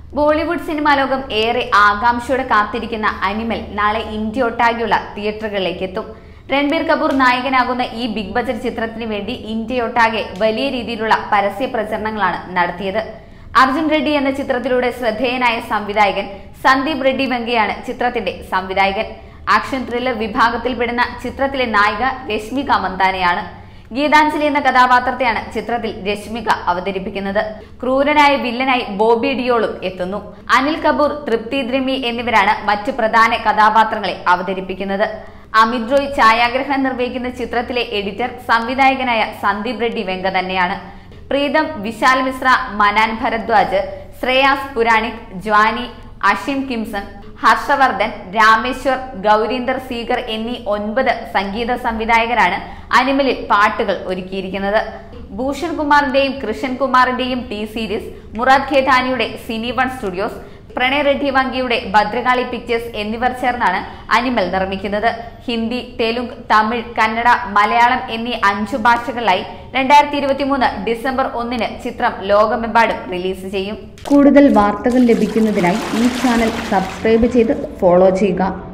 Bollywood cinema ലോകം ഏറെ ആകാംക്ഷയോടെ കാത്തിരിക്കുന്ന അനിമൽ നാളെ ഇന്ത്യ ഒട്ടാകെയുള്ള തിയേറ്ററുകളിലേക്ക് എത്തും രൺബീർ കപൂർ നായകനാകുന്ന ഈ ബിഗ് ബജറ്റ് ചിത്രത്തിന് വേണ്ടി ഇന്ത്യയൊട്ടാകെ വലിയ രീതിയിലുള്ള പരസ്യ പ്രചരണങ്ങളാണ് നടത്തിയത് അർജുൻ റെഡ്ഡി എന്ന ചിത്രത്തിലൂടെ ശ്രദ്ധേയനായ സംവിധായകൻ സന്ദീപ് റെഡ്ഡി വെങ്കയാണ് ചിത്രത്തിന്റെ സംവിധായകൻ ആക്ഷൻ ത്രില്ലർ വിഭാഗത്തിൽപ്പെടുന്ന ചിത്രത്തിലെ നായിക രശ്മിക മന്ദാനയാണ് ഗീതാഞ്ജലി എന്ന കഥാപാത്രത്തെയാണ് ചിത്രത്തിൽ രശ്മിക അവതരിപ്പിക്കുന്നത് ക്രൂരനായ വില്ലനായി ബോബി ഡിയോളും എത്തുന്നു അനിൽ കപൂർ തൃപ്തി ദ്രിമി എന്നിവരാണ് മറ്റു പ്രധാന കഥാപാത്രങ്ങളെ അവതരിപ്പിക്കുന്നത് അമിത് റോയ് ഛായാഗ്രഹണം നിർവഹിക്കുന്ന ചിത്രത്തിലെ എഡിറ്റർ സംവിധായകനായ സന്ദീപ് റെഡ്ഡി വെങ്ക തന്നെയാണ് പ്രീതം വിശാൽ മിശ്ര മനാൻ ഭരദ്വാജ് ശ്രേയാസ് പുരാണിക് ജ്വാനി അഷിം കിംസൺ ഹർഷവർദ്ധൻ രാമേശ്വർ ഗൗരീന്ദർ സീഗർ എന്നീ ഒൻപത് സംഗീത സംവിധായകരാണ് അനിമലിൽ പാട്ടുകൾ ഒരുക്കിയിരിക്കുന്നത് ഭൂഷൺ കുമാറിന്റെയും കൃഷൻ കുമാറിന്റെയും ടി സീരീസ് മുറാദ് ഖേതാനിയുടെ cine one studios Pranay Reddy വങ്കിയുടെ ഭദ്രകാളി പിക്ചേഴ്സ് എന്നിവർ ചേർന്നാണ് അനിമൽ നിർമ്മിക്കുന്നത് ഹിന്ദി തെലുങ്ക് തമിഴ് കന്നഡ മലയാളം എന്നീ അഞ്ചു ഭാഷകളിലായി രണ്ടായിരത്തി ഇരുപത്തിമൂന്ന് ഡിസംബർ ഒന്നിന് ചിത്രം ലോകമെമ്പാടും റിലീസ് ചെയ്യും കൂടുതൽ വാർത്തകൾ ലഭിക്കുന്നതിനായി ഈ ചാനൽ സബ്സ്ക്രൈബ് ചെയ്ത് ഫോളോ ചെയ്യുക